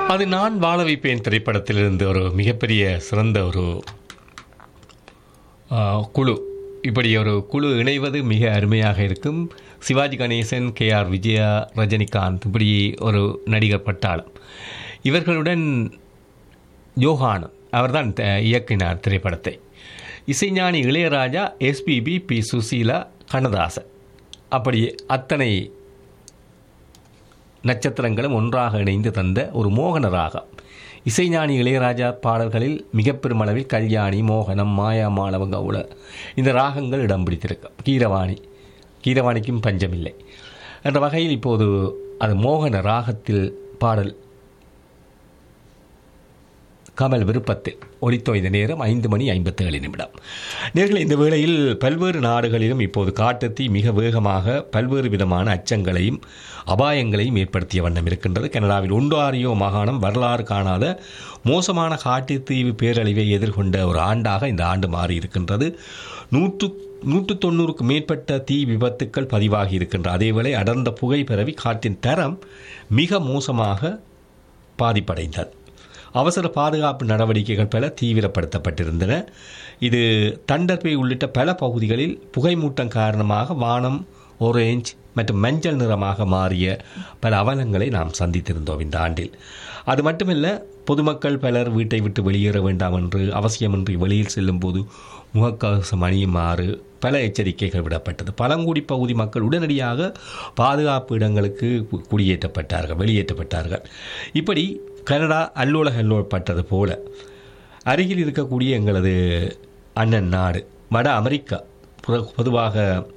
அது நான் வாழ வைப்பேன் திரைப்படத்திலிருந்து ஒரு மிகப்பெரிய சிறந்த ஒரு ஆ, குழு இப்படி ஒரு குழு இணைவது மிக அருமையாக இருக்கும் சிவாஜி கணேசன் கே ஆர் விஜயா ரஜினிகாந்த் இப்படி ஒரு நடிகர் பட்டாளம் இவர்களுடன் யோகானந்த் அவர்தான் த- இயக்கினார் திரைப்படத்தை இசைஞானி இளையராஜா எஸ்பிபி பி சுசீலா கண்ணதாசன் அப்படி அத்தனை நட்சத்திரங்களும் ஒன்றாக இணைந்து தந்த ஒரு மோகன ராகம் இசைஞானி இளையராஜா பாடல்களில் மிக பெருமளவில் கல்யாணி மோகனம் மாயா மாளவ கவுள இந்த ராகங்கள் இடம் பிடித்திருக்கும் கீரவாணி கீரவாணிக்கும் பஞ்சமில்லை என்ற வகையில் இப்போது அது மோகன ராகத்தில் பாடல் கமல் விருப்பத்தில் ஒளித்தோய்ந்த நேரம் ஐந்து மணி ஐம்பத்தேழு நிமிடம் நேர்களை இந்த வேளையில் பல்வேறு நாடுகளிலும் இப்போது காட்டுத்தீ மிக வேகமாக பல்வேறு விதமான அச்சங்களையும் அபாயங்களையும் ஏற்படுத்திய வண்ணம் இருக்கின்றது கனடாவில் ஒன்டாரியோ மாகாணம் வரலாறு காணாத மோசமான காட்டுத்தீவு பேரழிவை எதிர்கொண்ட ஒரு ஆண்டாக இந்த ஆண்டு மாறி இருக்கின்றது நூற்று நூற்று தொண்ணூறுக்கு மேற்பட்ட தீ விபத்துக்கள் பதிவாகி இருக்கின்ற அதேவேளை அடர்ந்த புகை பரவி காற்றின் தரம் மிக மோசமாக பாதிப்படைந்தது அவசர பாதுகாப்பு நடவடிக்கைகள் பல தீவிரப்படுத்தப்பட்டிருந்தன இது தண்டர்பே உள்ளிட்ட பல பகுதிகளில் புகைமூட்டம் காரணமாக வானம் orange மற்றும் மஞ்சள் நிறமாக மாறிய பல அவலங்களை நாம் சந்தித்திருந்தோம் இந்த ஆண்டில் அது மட்டுமல்ல பொதுமக்கள் பலர் வீட்டை விட்டு வெளியேற வேண்டாம் என்று அவசியமின்றி வெளியில் செல்லும்போது முகக்கவசம் அணியுமாறு பல எச்சரிக்கைகள் விடப்பட்டது பழங்குடி பகுதி மக்கள் உடனடியாக பாதுகாப்பு இடங்களுக்கு கு- குடியேற்றப்பட்டார்கள் வெளியேற்றப்பட்டார்கள் இப்படி கனடா அல்லோல அல்லோலப்பட்டது போல அருகில் இருக்கக்கூடிய எங்களது அண்ணன் நாடு வட அமெரிக்கா புற- பொதுவாக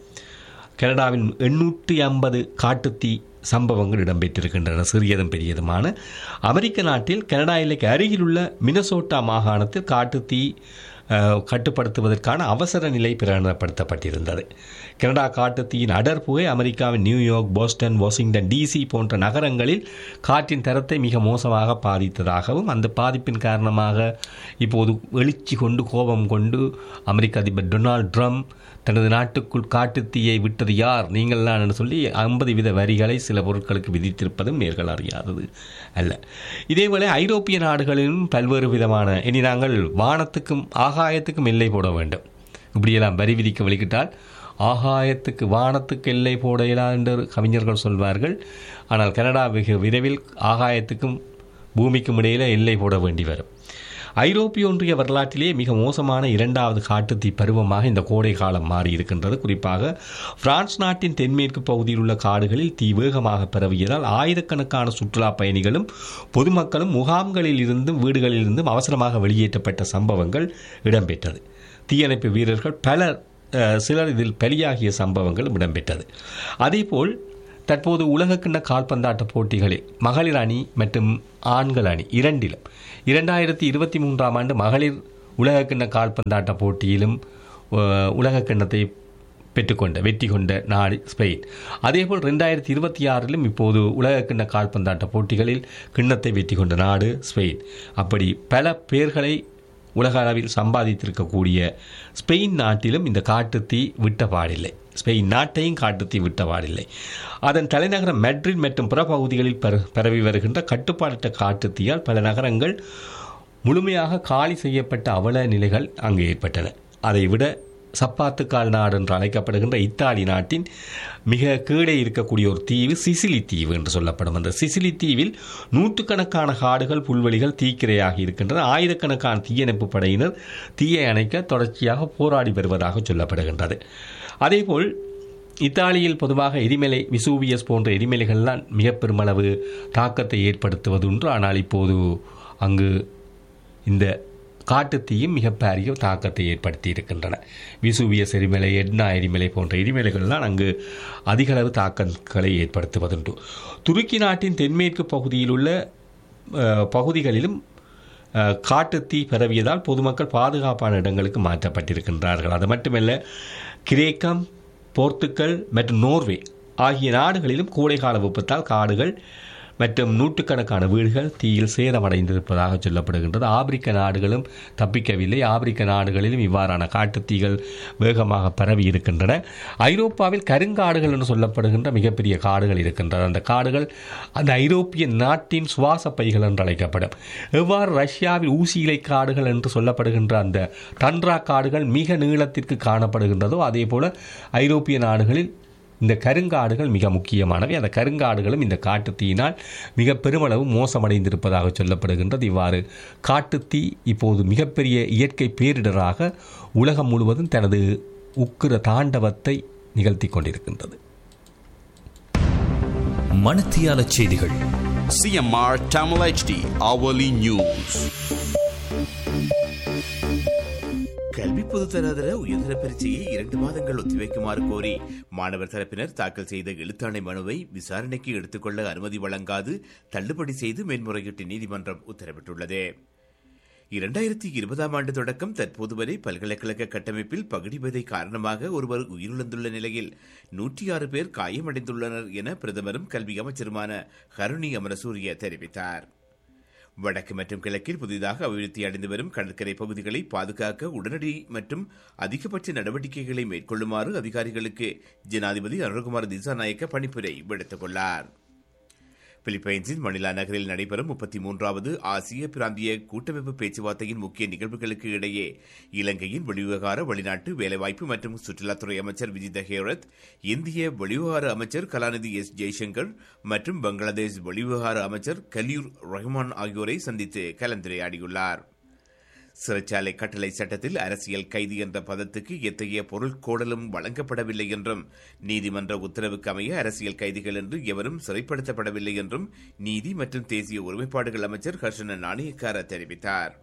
கனடாவின் எண்ணூற்றி ஐம்பது காட்டுத்தீ சம்பவங்கள் இடம்பெற்றிருக்கின்றன சிறியதும் பெரியதுமான அமெரிக்க நாட்டில் கனடா எல்லைக்கு அருகிலுள்ள மினசோட்டா மாகாணத்தில் காட்டுத்தீ அஹ், கட்டுப்படுத்துவதற்கான அவசர நிலை பிரகடனப்படுத்தப்பட்டிருந்தது கனடா காட்டுத்தீயின் அடர்புகை அமெரிக்காவின் நியூயார்க் போஸ்டன் வாஷிங்டன் டிசி போன்ற நகரங்களில் காற்றின் தரத்தை மிக மோசமாக பாதித்ததாகவும் அந்த பாதிப்பின் காரணமாக இப்போது எழுச்சி கொண்டு கோபம் கொண்டு அமெரிக்க அதிபர் டொனால்ட் ட்ரம்ப் தனது நாட்டுக்குள் காட்டுத்தீயை விட்டது யார் நீங்கள் தான் என்று சொல்லி ஐம்பது வித வரிகளை சில பொருட்களுக்கு விதித்திருப்பதும் நேர்கள் அறியாதது அல்ல இதேவேளை ஐரோப்பிய நாடுகளிலும் பல்வேறு விதமான இனி நாங்கள் வானத்துக்கும் ஆகாயத்துக்கும் எல்லை போட வேண்டும் இப்படியெல்லாம் வரி விதிக்க வெளிக்கிட்டால் ஆகாயத்துக்கு வானத்துக்கு எல்லை போட இயலாது என்று கவிஞர்கள் சொல்வார்கள் ஆனால் கனடா வெகு விரைவில் ஆகாயத்துக்கும் பூமிக்கும் இடையில எல்லை போட வேண்டி வரும் ஐரோப்பிய ஒன்றிய வரலாற்றிலேயே மிக மோசமான இரண்டாவது காட்டுத்தீ பருவமாக இந்த கோடை காலம் மாறி இருக்கின்றது குறிப்பாக பிரான்ஸ் நாட்டின் தென்மேற்கு பகுதியில் உள்ள காடுகளில் தீ வேகமாக பரவியதால் ஆயிரக்கணக்கான சுற்றுலா பயணிகளும் பொதுமக்களும் முகாம்களில் இருந்தும் வீடுகளில் இருந்தும் அவசரமாக வெளியேற்றப்பட்ட சம்பவங்கள் இடம்பெற்றது தீயணைப்பு வீரர்கள் பலர் அஹ், சிலர் இதில் பலியாகிய சம்பவங்களும் இடம்பெற்றது அதேபோல் தற்போது உலகக்கிண்ண கால்பந்தாட்ட போட்டிகளில் மகளிர் அணி மற்றும் ஆண்கள் அணி இரண்டிலும் இரண்டாயிரத்தி இருபத்தி மூன்றாம் ஆண்டு மகளிர் உலகக்கிண்ண கால்பந்தாட்ட போட்டியிலும் அஹ், உலகக்கிண்ணத்தை பெற்றுக்கொண்ட வெற்றி கொண்ட நாடு ஸ்பெயின் அதேபோல் ரெண்டாயிரத்தி இருபத்தி ஆறிலும் இப்போது உலகக்கிண்ண கால்பந்தாட்ட போட்டிகளில் கிண்ணத்தை வெற்றி கொண்ட நாடு ஸ்பெயின் அப்படி பல பேர்களை உலக அளவில் சம்பாதித்திருக்கக்கூடிய ஸ்பெயின் நாட்டிலும் இந்த காட்டுத்தீ விட்ட பாடில்லை ஸ்பெயின் நாட்டையும் காட்டுத்தீ விட்ட பாடில்லை அதன் தலைநகரம் மெட்ரிட் மற்றும் பிற பகுதிகளில் பர- பரவி வருகின்ற கட்டுப்பாடற்ற காட்டுத்தீயால் பல நகரங்கள் முழுமையாக காலி செய்யப்பட்ட அவல நிலைகள் அங்கு ஏற்பட்டன அதை விட சப்பாத்துக்கால் நாடு என்று அழைக்கப்படுகின்ற இத்தாலி நாட்டின் மிக கீழே இருக்கக்கூடிய ஒரு தீவு சிசிலி தீவு என்று சொல்லப்படும் அந்த சிசிலி தீவில் நூற்றுக்கணக்கான காடுகள் புல்வெளிகள் தீக்கிரையாகி இருக்கின்றன ஆயிரக்கணக்கான தீயணைப்பு படையினர் தீயை அணைக்க தொடர்ச்சியாக போராடி வருவதாக சொல்லப்படுகின்றது அதேபோல் இத்தாலியில் பொதுவாக எரிமலை விசூவியஸ் போன்ற எரிமலைகள்லாம் மிக பெருமளவு தாக்கத்தை ஏற்படுத்துவதுண்டு ஆனால் இப்போது அங்கு இந்த காட்டுத்தீயும் மிக பெரிய தாக்கத்தை ஏற்படுத்தி இருக்கின்றன விசூவியஸ் எரிமலை எட்னா எரிமலை போன்ற எரிமலைகள் தான் அங்கு அதிகளவு தாக்கங்களை ஏற்படுத்துவதுண்டு துருக்கி நாட்டின் தென்மேற்கு பகுதியில் உள்ள அஹ், பகுதிகளிலும் அஹ், காட்டுத்தீ பரவியதால் பொதுமக்கள் பாதுகாப்பான இடங்களுக்கு மாற்றப்பட்டிருக்கின்றார்கள் அது மட்டுமல்ல கிரேக்கம் போர்த்துக்கல் மற்றும் நோர்வே ஆகிய நாடுகளிலும் கோடைகால வெப்பத்தால் காடுகள் மற்றும் நூற்றுக்கணக்கான வீடுகள் தீயில் சேதமடைந்திருப்பதாக சொல்லப்படுகின்றது ஆப்பிரிக்க நாடுகளும் தப்பிக்கவில்லை ஆப்பிரிக்க நாடுகளிலும் இவ்வாறான காட்டுத்தீகள் வேகமாக பரவி இருக்கின்றன ஐரோப்பாவில் கருங்காடுகள் என்று சொல்லப்படுகின்ற மிகப்பெரிய காடுகள் இருக்கின்றன அந்த காடுகள் அந்த ஐரோப்பிய நாட்டின் சுவாச பைகள் என்று அழைக்கப்படும் எவ்வாறு ரஷ்யாவில் ஊசி இலை காடுகள் என்று சொல்லப்படுகின்ற அந்த தன்ட்ரா காடுகள் மிக நீளத்திற்கு காணப்படுகின்றதோ அதே போல ஐரோப்பிய நாடுகளில் இந்த கருங்காடுகள் மிக முக்கியமானவை அந்த கருங்காடுகளும் இந்த காட்டுத்தீயினால் மிக பெருமளவு மோசமடைந்திருப்பதாக சொல்லப்படுகின்றது இவ்வாறு காட்டுத்தீ இப்போது மிகப்பெரிய இயற்கை பேரிடராக உலகம் முழுவதும் தனது உக்கிர தாண்டவத்தை நிகழ்த்தி கொண்டிருக்கின்றது மணத்தியால செய்திகள் CMR Tamil HD hourly news. கல்வி பொதுத்தராதர உயர்தர பரீட்சையை இரண்டு மாதங்கள் ஒத்திவைக்குமாறு கோரி மாணவர் தரப்பினர் தாக்கல் செய்த எழுத்தாணை மனுவை விசாரணைக்கு எடுத்துக்கொள்ள அனுமதி வழங்காது தள்ளுபடி செய்து மேன்முறையீட்டு நீதிமன்றம் உத்தரவிட்டுள்ளது இரண்டாயிரத்தி இருபதாம் ஆண்டு தொடக்கம் தற்போது வரை பல்கலைக்கழக கட்டமைப்பில் பகுடிபதை காரணமாக ஒருவர் உயிரிழந்துள்ள நிலையில் நூற்றி ஆறு பேர் காயமடைந்துள்ளனர் என பிரதமரும் கல்வி அமைச்சருமான ஹருணி அமரசூரிய தெரிவித்தார் வடக்கு மற்றும் கிழக்கில் புதிதாக அபிவிருத்தி அடைந்து வரும் கடற்கரை பகுதிகளை பாதுகாக்க உடனடி மற்றும் அதிகபட்ச நடவடிக்கைகளை மேற்கொள்ளுமாறு அதிகாரிகளுக்கு ஜனாதிபதி அருண்குமார் திசாநாயக்க பணிப்புரை விடுத்துள்ளார் பிலிப்பைன்ஸின் மணிலா நகரில் நடைபெறும் முப்பத்தி மூன்றாவது ஆசிய பிராந்திய கூட்டமைப்பு பேச்சுவார்த்தையின் முக்கிய நிகழ்வுகளுக்கு இடையே இலங்கையின் வெளிவிவகார வெளிநாட்டு வேலைவாய்ப்பு மற்றும் சுற்றுலாத்துறை அமைச்சர் விஜித ஹேரத் இந்திய வெளிவிவகார அமைச்சர் கலாநிதி எஸ் ஜெய்சங்கர் மற்றும் பங்களாதேஷ் வெளிவிவகார அமைச்சர் கலியூர் ரஹ்மான் ஆகியோரை சந்தித்து கலந்துரையாடியுள்ளார் சிறைச்சாலை கட்டளை சட்டத்தில் அரசியல் கைதி என்ற பதத்துக்கு எத்தகைய பொருள் கோடலும் வழங்கப்படவில்லை என்றும் நீதிமன்ற உத்தரவுக்கு அமைய அரசியல் கைதிகள் என்று எவரும் சிறைப்படுத்தப்படவில்லை என்றும் நீதி மற்றும் தேசிய ஒருமைப்பாடுகள் அமைச்சர் ஹர்ஷன நாணயக்கார தெரிவித்தார்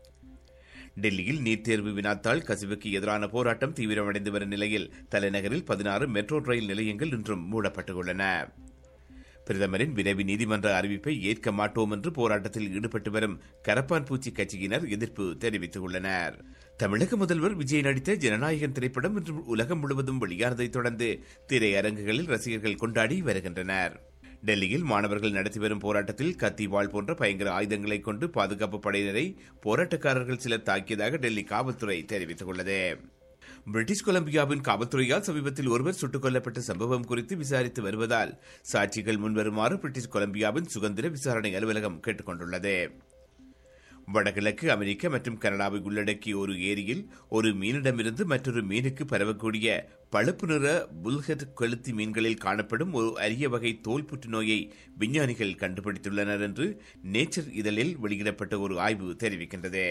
டெல்லியில் நீட் தேர்வு வினாத்தாள் கசிவுக்கு எதிரான போராட்டம் தீவிரமடைந்து வரும் நிலையில் தலைநகரில் பதினாறு மெட்ரோ ரயில் நிலையங்கள் இன்றும் மூடப்பட்டுள்ளன பிரதமரின் விரைவு நீதிமன்ற அறிவிப்பை ஏற்க மாட்டோம் என்று போராட்டத்தில் ஈடுபட்டு வரும் கரப்பான் பூச்சி கட்சியினர் எதிர்ப்பு தெரிவித்துள்ளனர் தமிழக முதல்வர் விஜய் நடித்த ஜனநாயகன் திரைப்படம் இன்று உலகம் முழுவதும் வெளியானதைத் தொடர்ந்து திரையரங்குகளில் ரசிகர்கள் கொண்டாடி வருகின்றனர் டெல்லியில் மாணவர்கள் நடத்தி வரும் போராட்டத்தில் கத்தி வாள் போன்ற பயங்கர ஆயுதங்களை கொண்டு பாதுகாப்பு படையினரை போராட்டக்காரர்கள் சிலர் தாக்கியதாக டெல்லி காவல்துறை தெரிவித்துள்ளது பிரிட்டிஷ் கொலம்பியாவின் காவல்துறையால் சமீபத்தில் ஒருவர் சுட்டுக் கொல்லப்பட்ட சம்பவம் குறித்து விசாரித்து வருவதால் சாட்சிகள் முன்வருமாறு பிரிட்டிஷ் கொலம்பியாவின் சுதந்திர விசாரணை அலுவலகம் கேட்டுக் கொண்டுள்ளது வடகிழக்கு அமெரிக்க மற்றும் கனடாவை உள்ளடக்கிய ஒரு ஏரியில் ஒரு மீனிடமிருந்து மற்றொரு மீனுக்கு பரவக்கூடிய பழுப்பு நிற புல்ஹெட் கொளுத்தி மீன்களில் காணப்படும் ஒரு அரிய வகை தோல் புற்றுநோயை விஞ்ஞானிகள் கண்டுபிடித்துள்ளனர் என்று நேச்சர் இதழில் வெளியிடப்பட்ட ஒரு ஆய்வு தெரிவிக்கின்றது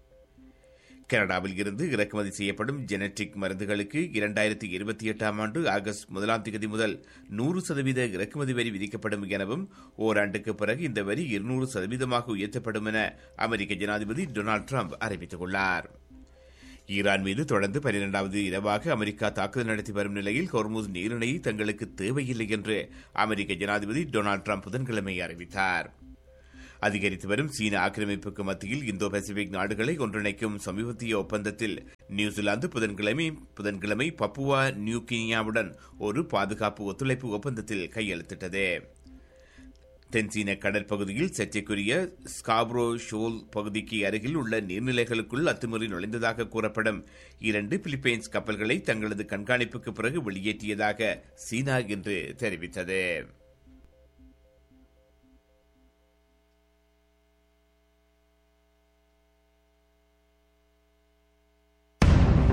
கனடாவில் இருந்து இறக்குமதி செய்யப்படும் ஜெனட்டிக் மருந்துகளுக்கு இரண்டாயிரத்தி இருபத்தி எட்டாம் ஆண்டு ஆகஸ்ட் முதலாம் தேதி முதல் நூறு சதவீத இறக்குமதி வரி விதிக்கப்படும் எனவும் ஓராண்டுக்கு பிறகு இந்த வரி இருநூறு சதவீதமாக உயர்த்தப்படும் என அமெரிக்க ஜனாதிபதி டொனால்டு டிரம்ப் அறிவித்துள்ளார் ஈரான் மீது தொடர்ந்து பனிரெண்டாவது இரவாக அமெரிக்கா தாக்குதல் நடத்தி வரும் நிலையில் ஹொர்முஸ் நீரிணையை தங்களுக்கு தேவையில்லை என்று அமெரிக்க ஜனாதிபதி டொனால்டு டிரம்ப் புதன்கிழமை அறிவித்தார் அதிகரித்து வரும் சீன ஆக்கிரமிப்புக்கு மத்தியில் இந்தோ பசிபிக் நாடுகளை ஒன்றிணைக்கும் சமீபத்திய ஒப்பந்தத்தில் நியூசிலாந்து புதன்கிழமை புதன்கிழமை பப்புவா நியூ கினியாவுடன் ஒரு பாதுகாப்பு ஒத்துழைப்பு ஒப்பந்தத்தில் கையெழுத்திட்டது தென்சீன கடற்பகுதியில் சர்ச்சைக்குரிய ஸ்காப்ரோ ஷோல் பகுதிக்கு அருகில் உள்ள நீர்நிலைகளுக்குள் அத்துமீறி நுழைந்ததாக கூறப்படும் இரண்டு பிலிப்பைன்ஸ் கப்பல்களை தங்களது கண்காணிப்புக்கு பிறகு வெளியேற்றியதாக சீனா இன்று தெரிவித்தது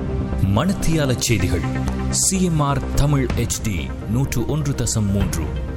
மணத்தியால செய்திகள் சிஎம்ஆர் தமிழ் HD நூற்று ஒன்று தசம் மூன்று